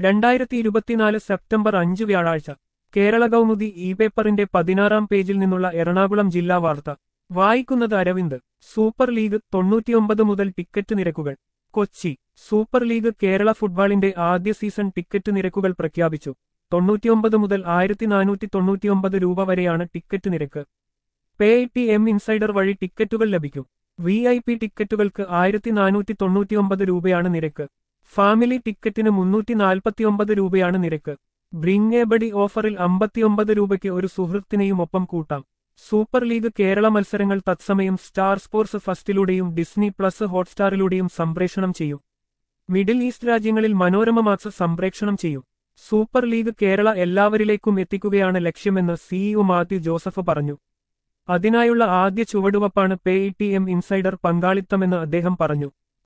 രണ്ടായിരത്തി ഇരുപത്തിനാല് സെപ്റ്റംബർ അഞ്ച് വ്യാഴാഴ്ച കേരള കൗമുദി ഇ പേപ്പറിന്റെ പതിനാറാം പേജിൽ നിന്നുള്ള എറണാകുളം ജില്ലാ വാർത്ത വായിക്കുന്നത് അരവിന്ദ് സൂപ്പർ ലീഗ് തൊണ്ണൂറ്റിയൊമ്പത് മുതൽ ടിക്കറ്റ് നിരക്കുകൾ കൊച്ചി സൂപ്പർ ലീഗ് കേരള ഫുട്ബോളിന്റെ ആദ്യ സീസൺ ടിക്കറ്റ് നിരക്കുകൾ പ്രഖ്യാപിച്ചു തൊണ്ണൂറ്റിയൊമ്പത് മുതൽ ആയിരത്തി നാനൂറ്റി തൊണ്ണൂറ്റിയൊമ്പത് രൂപ വരെയാണ് ടിക്കറ്റ് നിരക്ക് പേ ടി എം ഇൻസൈഡർ വഴി ടിക്കറ്റുകൾ ലഭിക്കും വി ഐ പി ടിക്കറ്റുകൾക്ക് ആയിരത്തി നാനൂറ്റി തൊണ്ണൂറ്റിയൊമ്പത് രൂപയാണ് നിരക്ക് ഫാമിലി ടിക്കറ്റിന് മുന്നൂറ്റി നാൽപ്പത്തിയൊമ്പത് രൂപയാണ് നിരക്ക് ബ്രിങ് എ ബഡി ഓഫറിൽ അമ്പത്തിയൊമ്പത് രൂപയ്ക്ക് ഒരു സുഹൃത്തിനെയും ഒപ്പം കൂട്ടാം സൂപ്പർ ലീഗ് കേരള മത്സരങ്ങൾ തത്സമയം സ്റ്റാർ സ്പോർട്സ് ഫസ്റ്റിലൂടെയും ഡിസ്നി പ്ലസ് ഹോട്ട്സ്റ്റാറിലൂടെയും സംപ്രേഷണം ചെയ്യും മിഡിൽ ഈസ്റ്റ് രാജ്യങ്ങളിൽ മനോരമ മാക്സ് സംപ്രേഷണം ചെയ്യും സൂപ്പർ ലീഗ് കേരള എല്ലാവരിലേക്കും എത്തിക്കുകയാണ് ലക്ഷ്യമെന്ന് സിഇഒ മാത്യു ജോസഫ് പറഞ്ഞു അതിനായുള്ള ആദ്യ ചുവടുവപ്പാണ് പേ ടി എം ഇൻസൈഡർ പങ്കാളിത്തമെന്ന് അദ്ദേഹം പറഞ്ഞു